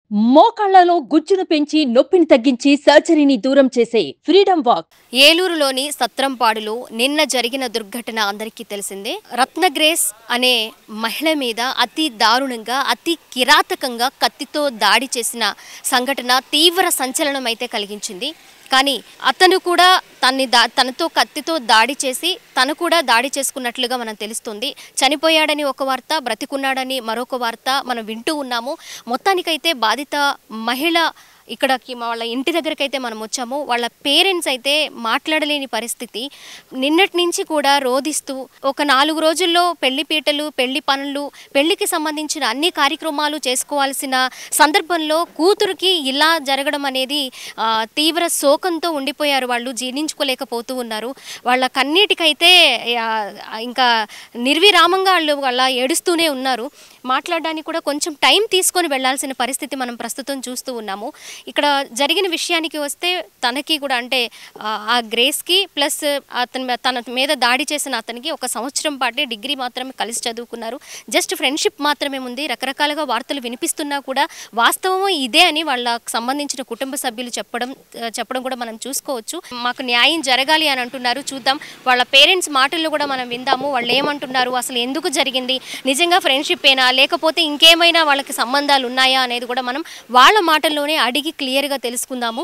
మోకాళ్లలో గుజ్జును పెంచి నొప్పిని తగ్గించి సర్జరీని దూరం చేసే ఫ్రీడమ్ వాక్ ఏలూరులోని సత్రంపాడులో నిన్న జరిగిన దుర్ఘటన అందరికీ తెలిసిందే రత్నగ్రేస్ అనే మహిళ మీద అతి దారుణంగా అతి కిరాతకంగా కత్తితో దాడి చేసిన సంఘటన తీవ్ర సంచలనం అయితే కలిగించింది కానీ అతను కూడా తన్ని దా తనతో కత్తితో దాడి చేసి తను కూడా దాడి చేసుకున్నట్లుగా మనం తెలుస్తుంది చనిపోయాడని ఒక వార్త బ్రతికున్నాడని మరొక వార్త మనం వింటూ ఉన్నాము మొత్తానికైతే బాధిత మహిళ ఇక్కడకి మా వాళ్ళ ఇంటి దగ్గరికి అయితే మనం వచ్చాము వాళ్ళ పేరెంట్స్ అయితే మాట్లాడలేని పరిస్థితి నిన్నటి నుంచి కూడా రోధిస్తూ ఒక నాలుగు రోజుల్లో పెళ్లి పీటలు పెళ్లి పనులు పెళ్లికి సంబంధించిన అన్ని కార్యక్రమాలు చేసుకోవాల్సిన సందర్భంలో కూతురికి ఇలా జరగడం అనేది ఆ, తీవ్ర శోకంతో ఉండిపోయారు వాళ్ళు జీర్ణించుకోలేకపోతూ ఉన్నారు వాళ్ళ కన్నీటికైతే ఆ, ఇంకా నిర్విరామంగా వాళ్ళు అలా ఏడుస్తూనే ఉన్నారు మాట్లాడడానికి కూడా కొంచెం టైం తీసుకొని వెళ్ళాల్సిన పరిస్థితి మనం ప్రస్తుతం చూస్తూ ఉన్నాము ఇక్కడ జరిగిన విషయానికి వస్తే తనకి కూడా అంటే ఆ, ఆ గ్రేస్కి ప్లస్ అతని మీద- తన మీద దాడి చేసిన అతనికి ఒక సంవత్సరం పాటే డిగ్రీ మాత్రమే కలిసి చదువుకున్నారు జస్ట్ ఫ్రెండ్షిప్ మాత్రమే ఉంది రకరకాలుగా వార్తలు వినిపిస్తున్నా కూడా వాస్తవం ఇదే అని వాళ్ళకి సంబంధించిన కుటుంబ సభ్యులు చెప్పడం ఆ, చెప్పడం కూడా మనం చూసుకోవచ్చు మాకు న్యాయం జరగాలి అని అంటున్నారు చూద్దాం వాళ్ళ పేరెంట్స్ మాటల్లో కూడా మనం విందాము వాళ్ళు ఏమంటున్నారు అసలు ఎందుకు జరిగింది నిజంగా ఫ్రెండ్షిప్ ఏనా లేకపోతే ఇంకేమైనా వాళ్ళకి సంబంధాలు ఉన్నాయా అనేది కూడా మనం వాళ్ళ మాటల్లోనే అడిగి క్లియర్గా తెలుసుకుందాము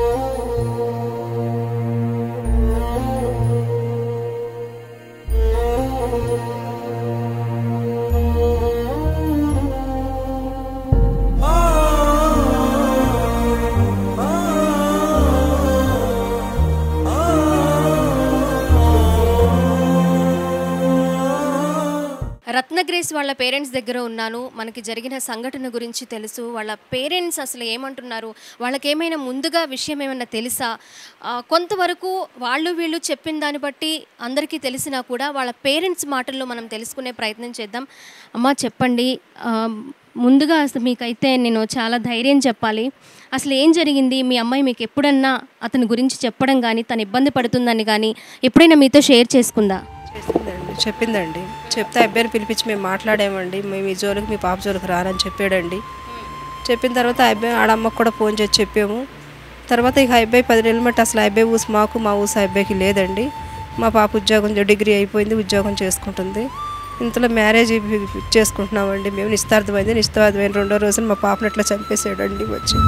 రత్నగ్రేస్ వాళ్ళ పేరెంట్స్ దగ్గర ఉన్నాను మనకి జరిగిన సంఘటన గురించి తెలుసు వాళ్ళ పేరెంట్స్ అసలు ఏమంటున్నారు వాళ్ళకి ఏమైనా ముందుగా విషయం ఏమైనా తెలుసా ఆ, కొంతవరకు వాళ్ళు వీళ్ళు చెప్పిన దాన్ని బట్టి అందరికీ తెలిసినా కూడా వాళ్ళ పేరెంట్స్ మాటల్లో మనం తెలుసుకునే ప్రయత్నం చేద్దాం అమ్మ చెప్పండి ఆ, ముందుగా అసలు మీకైతే నేను చాలా ధైర్యం చెప్పాలి అసలు ఏం జరిగింది మీ అమ్మాయి మీకు ఎప్పుడన్నా అతని గురించి చెప్పడం కానీ తను ఇబ్బంది పడుతుందని కానీ ఎప్పుడైనా మీతో షేర్ చేసుకుందా చేసిందండి చెప్పిందండి చెప్తే అబ్బాయిని పిలిపించి మేము మాట్లాడామండి మేము ఈ జోలికి మీ పాప జోలికి రానని చెప్పాడండి చెప్పిన తర్వాత ఆ అబ్బాయి ఆడమ్మకు కూడా ఫోన్ చేసి చెప్పాము తర్వాత ఇక ఆ అబ్బాయి పది నెలలు మట్టి అసలు ఆ అబ్బాయి ఊసి మాకు మా ఊసి ఆ అబ్బాయికి లేదండి మా పాప ఉద్యోగం డిగ్రీ అయిపోయింది ఉద్యోగం చేసుకుంటుంది ఇంతలో మ్యారేజ్ చేసుకుంటున్నామండి మేము నిశ్చితార్థమైంది నిశ్చితార్థమైన రెండో రోజున మా పాపను అట్లా చంపేసాడండి వచ్చి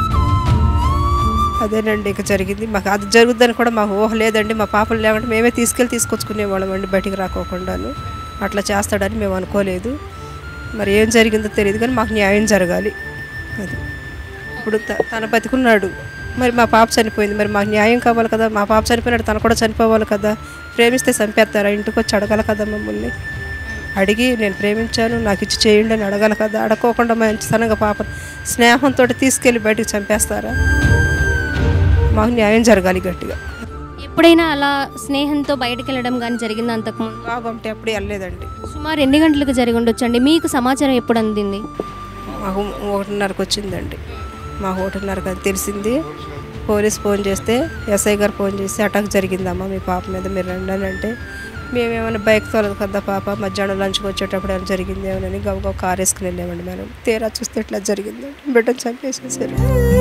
అదేనండి ఇక జరిగింది మాకు అది జరుగుద్దని కూడా మాకు ఊహ లేదండి మా పాపలు లేవంటే మేమే తీసుకెళ్ళి తీసుకొచ్చుకునేవాళ్ళం అండి బయటికి రాకోకుండాను అట్లా చేస్తాడని మేము అనుకోలేదు మరి ఏం జరిగిందో తెలియదు కానీ మాకు న్యాయం జరగాలి అది ఇప్పుడు త- తన బతికున్నాడు మరి మా పాప చనిపోయింది మరి మాకు న్యాయం కావాలి కదా మా పాప చనిపోయినాడు తను కూడా చనిపోవాలి కదా ప్రేమిస్తే చంపేస్తారా ఇంటికి వచ్చి అడగాలి కదా మమ్మల్ని అడిగి నేను ప్రేమించాను నాకు ఇచ్చి చేయండి అని అడగాలి కదా అడగకోకుండా మంచితనంగా పాప స్నేహంతో తీసుకెళ్ళి బయటికి చంపేస్తారా మాకు న్యాయం జరగాలి గట్టిగా ఎప్పుడైనా అలా స్నేహంతో బయటకు వెళ్ళడం కానీ జరిగింది అంతకుముందు బాగుంటే ఎప్పుడు వెళ్ళలేదండి సుమారు ఎన్ని గంటలకు జరిగి ఉండొచ్చండి మీకు సమాచారం ఎప్పుడు అందింది మాకు ఒకటిన్నరకు వచ్చిందండి మాకు ఒకటిన్నరకు అని తెలిసింది పోలీస్ ఫోన్ చేస్తే ఎస్ఐ గారు ఫోన్ చేసి అటాక్ జరిగిందమ్మా మీ పాప మీద మీరు రండి అని అంటే మేమేమైనా బైక్ తోలదు కదా పాప మధ్యాహ్నం లంచ్కి వచ్చేటప్పుడు ఏమైనా జరిగింది ఏమని గబగబ కార్ వేసుకుని వెళ్ళామండి మేము తీరా చూస్తే ఇట్లా జరిగిందండి బిడ్డను చంపేసేసారు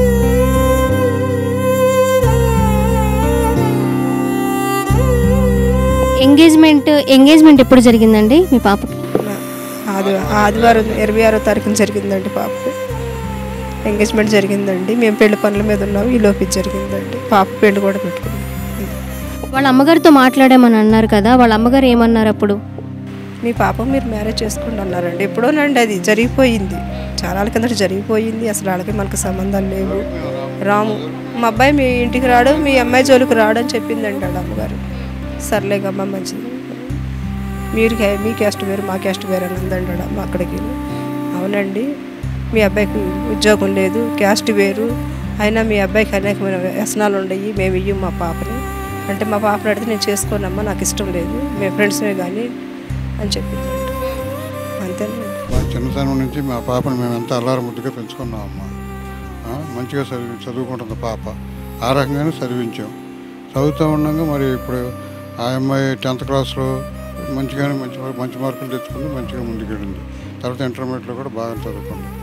ఎంగేజ్మెంట్ ఎంగేజ్మెంట్ ఎప్పుడు జరిగిందండి మీ పాపకి ఆది ఆదివారం ఇరవై ఆరో తారీఖున జరిగిందండి పాపకు ఎంగేజ్మెంట్ జరిగిందండి మేము పెళ్లి పనుల మీద ఉన్నాము ఈ లోపు ఇది జరిగిందండి పాప పెళ్లి కూడా పెట్టుకున్నాం వాళ్ళ అమ్మగారితో మాట్లాడామని అన్నారు కదా వాళ్ళ అమ్మగారు ఏమన్నారు అప్పుడు మీ పాప మీరు మ్యారేజ్ చేసుకోండి అన్నారండి ఎప్పుడోనండి అది జరిగిపోయింది చాలా నాళ్ళ కిందట జరిగిపోయింది అసలు వాళ్ళకి మనకు సంబంధాలు లేవు రాము మా అబ్బాయి మీ ఇంటికి రాడు మీ అమ్మాయి జోలికి రాడు అని చెప్పిందండి వాళ్ళ అమ్మగారు సర్లేగమ్మ మంచిది మీరు కే- మీ క్యాస్ట్ వేరు మా క్యాస్ట్ వేరు అని ఉందండి వాళ్ళ అమ్మ అక్కడికి అవునండి మీ అబ్బాయికి ఉద్యోగం లేదు క్యాస్ట్ వేరు అయినా మీ అబ్బాయికి అనేకమైన వ్యసనాలు ఉండయి మేము ఇయ్యం మా పాపని అంటే మా పాపని అడిగితే నేను చేసుకోనమ్మా నాకు ఇష్టం లేదు మేము ఫ్రెండ్స్మే కానీ అని చెప్పిందండి అంతేనండి మా చిన్నతనం నుంచి మా పాపను మేము ఎంత అల్లారు ముద్దుగా పెంచుకున్నాం అమ్మ ఆ, మంచిగా చదివి చదువుకుంటుంది పాప ఆ రకంగానే చదివించాం చదువుతూ ఉండగా మరి ఇప్పుడు ఆ అమ్మాయి టెన్త్ క్లాస్లో మంచిగానే మంచి మంచి మార్కులు తెచ్చుకుంది మంచిగా ముందుకెళ్ళింది తర్వాత ఇంటర్మీడియట్లో కూడా బాగా చదువుకుంది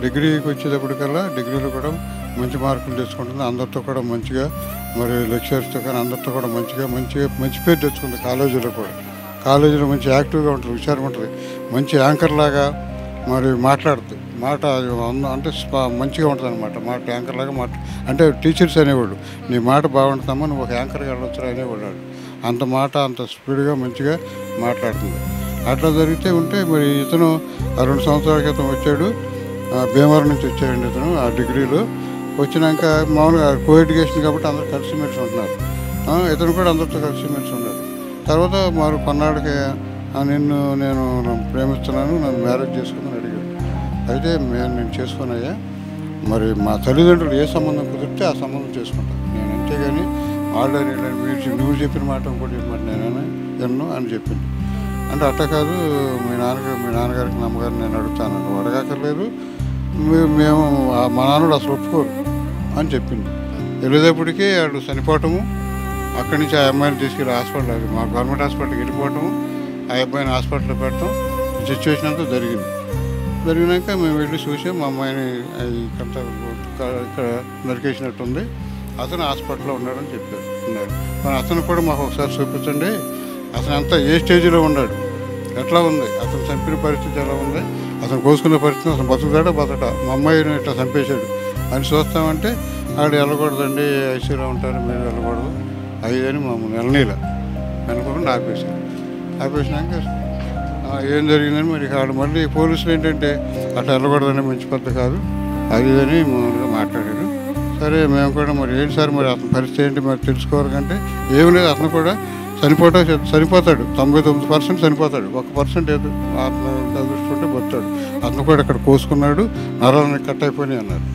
డిగ్రీకి వచ్చేటప్పటికల్లా డిగ్రీలో కూడా మంచి మార్కులు తెచ్చుకుంటుంది అందరితో కూడా మంచిగా మరి లెక్చర్స్తో కానీ అందరితో కూడా మంచిగా మంచిగా మంచి పేరు తెచ్చుకుంది కాలేజీలో కూడా కాలేజీలో మంచి యాక్టివ్గా ఉంటుంది హుషారుగా ఉంటుంది మంచి యాంకర్ లాగా మరి మాట్లాడుతుంది మాట అది అంద- అంటే స్ప- మంచిగా ఉంటుంది అనమాట మాట యాంకర్ లాగా మాట అంటే టీచర్స్ అనేవాళ్ళు నీ మాట బాగుంటుందమ్మా నువ్వు ఒక యాంకర్గా వెళ్ళొచ్చురా అనేవాళ్ళు వాళ్ళు. అంత మాట అంత స్పీడ్గా మంచిగా మాట్లాడుతుంది అట్లా జరిగితే ఉంటే మరి ఇతను ఆ రెండు సంవత్సరాల క్రితం వచ్చాడు ఆ భీమవరం నుంచి వచ్చాడండి ఇతను ఆ డిగ్రీలో వచ్చినాక మామూలుగా కో ఎడ్యుకేషన్ కాబట్టి అందరూ కలిసిమెలిసి ఉంటున్నారు ఆ, ఇతను కూడా అందరితో కలిసిమెలిసి ఉన్నాడు తర్వాత మరి కొన్నాళ్ళకి "ఆ, నిన్ను నేను ప్రేమిస్తున్నాను నన్ను మ్యారేజ్ చేసుకుందని అడిగాడు అయితే నేను నేను చేసుకున్నాయా మరి మా తల్లిదండ్రులు ఏ సంబంధం కుదిరితే ఆ సంబంధం చేసుకుంటాను నేను అంతేగాని ఆల్రెడీ మీరు నువ్వు చెప్పిన మాట ఇంకోటి మాట నేను ఎన్నో అని చెప్పింది అంటే అట్ట కాదు మీ నాన్నగారు మీ నాన్నగారికి మీ అమ్మగారిని నేను అడుగుతాను నువ్వు అడగక్కర్లేదు మే- మేము ఆ- మా నాన్నడు అసలు ఒప్పుకోరు అని చెప్పింది వెళ్ళేటప్పటికీ వాళ్ళు చనిపోవటము అక్కడి నుంచి ఆ అమ్మాయిని తీసుకెళ్ళి హాస్పిటల్ అది మా గవర్నమెంట్ హాస్పిటల్కి వెళ్ళిపోవటము ఆ అబ్బాయిని హాస్పిటల్లో పెట్టడం సిచ్యువేషన్ అంతా జరిగింది జరిగినాక మేము వెళ్ళి చూసాం మా అమ్మాయిని అది కంట ఇక్కడ నరికేసినట్టుంది అతను హాస్పిటల్లో ఉన్నాడని చెప్పారు ఉన్నాడు మరి అతను కూడా మాకు ఒకసారి చూపించండి అతను అంతా ఏ స్టేజ్లో ఉన్నాడు ఎట్లా ఉంది అతను చంపిన పరిస్థితి ఎలా ఉంది అతను కోసుకునే పరిస్థితి అతను బతుకుతాడా బతట మా అమ్మాయిని ఇట్లా చంపేశాడు అని చూస్తామంటే ఆడు వెళ్ళకూడదండి ఐసీలో ఉంటారు మీరు వెళ్ళకూడదు అవి అని మమ్మల్ని వెళ్ళనీల అనుకోకుండా ఆపేశారు ఆపేసినాక ఆ, ఏం జరిగిందని మరి ఆడు మళ్ళీ పోలీసులు ఏంటంటే అట్లా వెళ్ళకూడదని మంచి పద్ధతి కాదు అది ఇది అని మామూలుగా మాట్లాడారు సరే మేము కూడా మరి ఏంటి సార్ మరి అతని పరిస్థితి ఏంటి మరి తెలుసుకోవాలి కంటే ఏం లేదు అతను కూడా చనిపోవటం చనిపోతాడు తొంభై తొమ్మిది పర్సెంట్ చనిపోతాడు ఒక పర్సెంట్ ఏదో ఆత్మ దృష్టి బతాడు అతను కూడా ఇక్కడ కోసుకున్నాడు నరాలని కట్ అయిపోయినాయి అన్నారు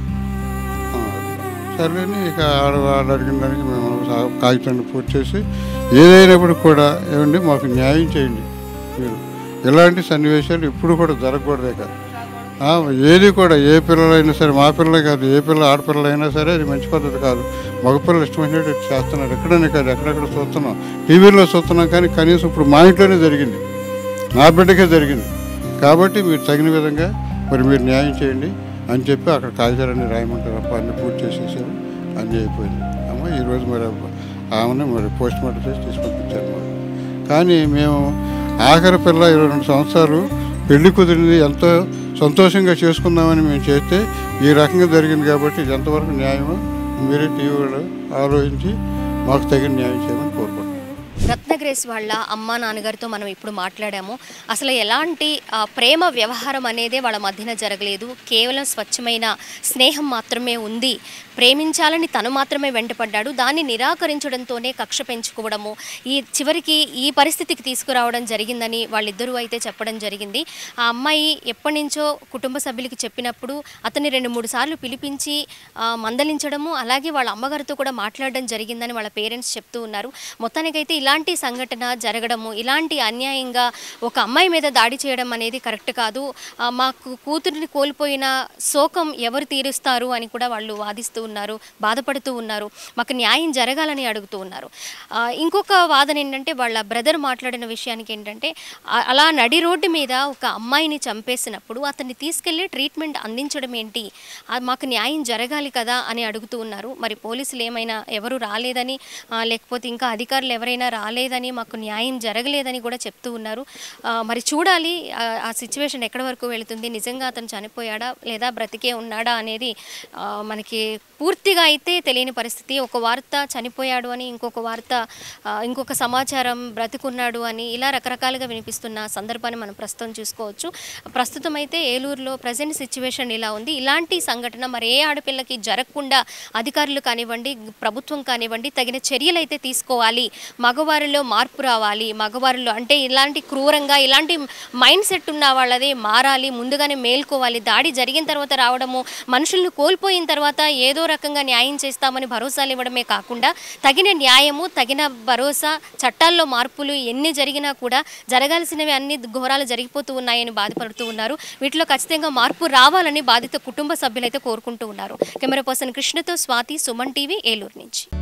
ఆ, సర్లేని ఇక ఆడ వాళ్ళు అడిగిన దానికి మేము సా- కాగితాన్ని పూర్తి చేసి ఏదైనప్పుడు కూడా ఏమండి మాకు న్యాయం చేయండి మీరు ఇలాంటి సన్నివేశాలు ఇప్పుడు కూడా జరగకూడదే కాదు ఆ, ఏది కూడా ఏ పిల్లలైనా సరే మా పిల్లలే కాదు ఏ పిల్ల ఆడపిల్లలైనా సరే అది మంచి పద్ధతి కాదు మగపిల్లలు ఇష్టమైనట్టు చేస్తున్నారు ఎక్కడనే కాదు ఎక్కడెక్కడ చూస్తున్నాం టీవీలో చూస్తున్నాం కానీ కనీసం ఇప్పుడు మా ఇంట్లోనే జరిగింది నా బిడ్డకే జరిగింది కాబట్టి మీరు తగిన విధంగా మరి మీరు న్యాయం చేయండి అని చెప్పి అక్కడ కాగితాలన్నీ రాయమంటారు అప్ప అన్ని పూర్తి చేసేసారు అన్నీ అయిపోయింది అమ్మ ఈరోజు మరి అబ్బ- ఆమెను మరి పోస్ట్ మార్టం చేసి తీసి పంపించారు మాకు కానీ మేము ఆఖరి పిల్ల ఇరవై రెండు సంవత్సరాలు పెళ్లి కుదిరింది ఎంతో సంతోషంగా చేసుకుందామని మేము చేస్తే ఈ రకంగా జరిగింది కాబట్టి ఇది ఎంతవరకు న్యాయమో మీరే టీవీలో ఆలోచించి మాకు తగిన న్యాయం చేయమని కోరుకుంటున్నాం రత్నగ్రేస్ వాళ్ళ అమ్మ నాన్నగారితో మనం ఇప్పుడు మాట్లాడాము అసలు ఎలాంటి ఆ, ప్రేమ వ్యవహారం అనేదే వాళ్ళ మధ్యన జరగలేదు కేవలం స్వచ్ఛమైన స్నేహం మాత్రమే ఉంది ప్రేమించాలని తను మాత్రమే వెంటపడ్డాడు దాన్ని నిరాకరించడంతోనే కక్ష పెంచుకోవడము ఈ చివరికి ఈ పరిస్థితికి తీసుకురావడం జరిగిందని వాళ్ళిద్దరూ అయితే చెప్పడం జరిగింది ఆ అమ్మాయి ఎప్పటి నుంచో కుటుంబ సభ్యులకి చెప్పినప్పుడు అతన్ని రెండు మూడు సార్లు పిలిపించి ఆ, మందలించడము అలాగే వాళ్ళ అమ్మగారితో కూడా మాట్లాడడం జరిగిందని వాళ్ళ పేరెంట్స్ చెప్తూ ఉన్నారు మొత్తానికైతే ఇలాంటి సంఘటన జరగడము ఇలాంటి అన్యాయంగా ఒక అమ్మాయి మీద దాడి చేయడం అనేది కరెక్ట్ కాదు ఆ, మాకు కూతురిని కోల్పోయిన శోకం ఎవరు తీరుస్తారు అని కూడా వాళ్ళు వాదిస్తూ ఉన్నారు బాధపడుతూ ఉన్నారు మాకు న్యాయం జరగాలని అడుగుతూ ఉన్నారు ఆ, ఇంకొక వాదన ఏంటంటే వాళ్ళ బ్రదర్ మాట్లాడిన విషయానికి ఏంటంటే ఆ- అలా నడి రోడ్డు మీద ఒక అమ్మాయిని చంపేసినప్పుడు అతన్ని తీసుకెళ్లి ట్రీట్మెంట్ అందించడం ఏంటి ఆ, మాకు న్యాయం జరగాలి కదా అని అడుగుతూ ఉన్నారు మరి పోలీసులు ఏమైనా ఎవరు రాలేదని ఆ, లేకపోతే ఇంకా అధికారులు ఎవరైనా రాలేదని మాకు న్యాయం జరగలేదని కూడా చెప్తూ ఉన్నారు ఆ, మరి చూడాలి ఆ, ఆ సిచ్యువేషన్ ఎక్కడి వరకు వెళుతుంది నిజంగా అతను చనిపోయాడా లేదా బ్రతికే ఉన్నాడా అనేది ఆ, మనకి పూర్తిగా అయితే తెలియని పరిస్థితి ఒక వార్త చనిపోయాడు అని ఇంకొక వార్త ఆ, ఇంకొక సమాచారం బ్రతికున్నాడు అని ఇలా రకరకాలుగా వినిపిస్తున్న సందర్భాన్ని మనం ప్రస్తుతం చూసుకోవచ్చు ప్రస్తుతం అయితే ఏలూరులో ప్రజెంట్ సిచ్యువేషన్ ఇలా ఉంది ఇలాంటి సంఘటన మరి ఏ ఆడపిల్లకి జరగకుండా అధికారులు కానివ్వండి ప్రభుత్వం కానివ్వండి తగిన చర్యలు అయితే తీసుకోవాలి మగవారిలో మార్పు రావాలి మగవారిలో అంటే ఇలాంటి క్రూరంగా ఇలాంటి మైండ్ సెట్ ఉన్న వాళ్ళది మారాలి ముందుగానే మేల్కోవాలి దాడి జరిగిన తర్వాత రావడము మనుషులను కోల్పోయిన తర్వాత ఏదో రకంగా న్యాయం చేస్తామని భరోసాలు ఇవ్వడమే కాకుండా తగిన న్యాయము తగిన భరోసా చట్టాల్లో మార్పులు ఎన్ని జరిగినా కూడా జరగాల్సినవి అన్ని ఘోరాలు జరిగిపోతూ ఉన్నాయని బాధపడుతూ ఉన్నారు వీటిలో ఖచ్చితంగా మార్పు రావాలని బాధిత కుటుంబ సభ్యులైతే కోరుకుంటూ ఉన్నారు కెమెరా పర్సన్ కృష్ణతో స్వాతి సుమన్ టీవీ ఏలూరు నుంచి